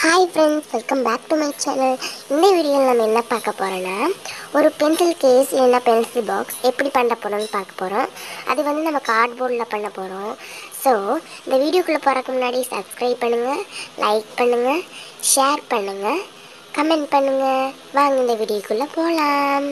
hi friends welcome back to my channel இந்த வீடியோவில் நம்ம என்ன பார்க்க போகிறோன்னா ஒரு பென்சில் கேஸ் இல்லைன்னா பென்சில் பாக்ஸ் எப்படி பண்ண போகிறோம்னு பார்க்க போகிறோம் அது வந்து நம்ம கார்ட்போர்டில் பண்ண போகிறோம் ஸோ இந்த வீடியோக்குள்ளே போகிறதுக்கு முன்னாடி சப்ஸ்கிரைப் பண்ணுங்கள் லைக் பண்ணுங்கள் ஷேர் பண்ணுங்கள் கமெண்ட் பண்ணுங்கள் வாங்க இந்த வீடியோக்குள்ளே போகலாம்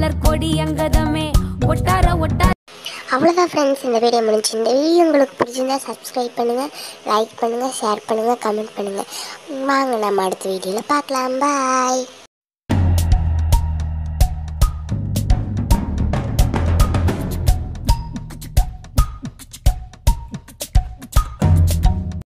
மலர் கொடி அங்கதமே ஒட்டார ஒட்டார அவ்வளோதான் ஃப்ரெண்ட்ஸ் இந்த வீடியோ முடிஞ்சு இந்த வீடியோ உங்களுக்கு பிடிச்சிருந்தா சப்ஸ்கிரைப் பண்ணுங்கள் லைக் பண்ணுங்கள் ஷேர் பண்ணுங்கள் கமெண்ட் பண்ணுங்கள் வாங்க நம்ம அடுத்த வீடியோவில் பார்க்கலாம் பாய்